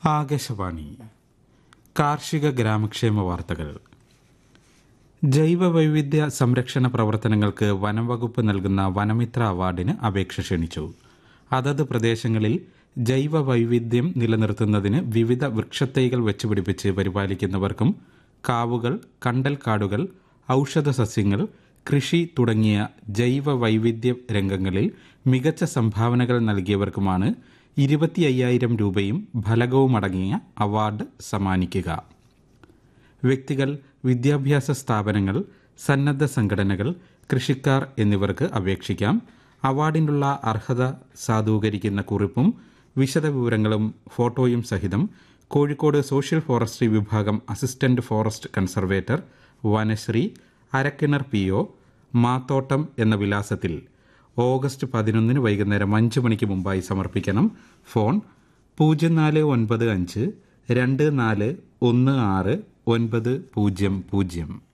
ആകാശവാണി കാർഷിക ഗ്രാമക്ഷേമ വാർത്തകൾ ജൈവ വൈവിധ്യ സംരക്ഷണ പ്രവർത്തനങ്ങൾക്ക് വനം വകുപ്പ് നൽകുന്ന വനമിത്ര അവാർഡിന് അപേക്ഷ ക്ഷണിച്ചു അതത് പ്രദേശങ്ങളിൽ ജൈവ വൈവിധ്യം നിലനിർത്തുന്നതിന് വിവിധ വൃക്ഷത്തൈകൾ വെച്ചുപിടിപ്പിച്ച് പരിപാലിക്കുന്നവർക്കും കാവുകൾ കണ്ടൽ കാടുകൾ ഔഷധ സസ്യങ്ങൾ കൃഷി തുടങ്ങിയ ജൈവ വൈവിധ്യ രംഗങ്ങളിൽ മികച്ച സംഭാവനകൾ നൽകിയവർക്കുമാണ് ഇരുപത്തി അയ്യായിരം രൂപയും ഫലകവുമടങ്ങിയ അവാർഡ് സമ്മാനിക്കുക വ്യക്തികൾ വിദ്യാഭ്യാസ സ്ഥാപനങ്ങൾ സന്നദ്ധ സംഘടനകൾ കൃഷിക്കാർ എന്നിവർക്ക് അപേക്ഷിക്കാം അവാർഡിനുള്ള അർഹത സാധൂകരിക്കുന്ന കുറിപ്പും വിശദവിവരങ്ങളും ഫോട്ടോയും സഹിതം കോഴിക്കോട് സോഷ്യൽ ഫോറസ്ട്രി വിഭാഗം assistant forest conservator Vanasree Arakkinar P O Mathottam എന്ന വിലാസത്തിൽ ഓഗസ്റ്റ് പതിനൊന്നിന് വൈകുന്നേരം അഞ്ച് മണിക്ക് മുമ്പായി സമർപ്പിക്കണം ഫോൺ പൂജ്യം നാല് ഒൻപത് അഞ്ച് രണ്ട് നാല് ഒന്ന് ആറ് ഒൻപത് പൂജ്യം പൂജ്യം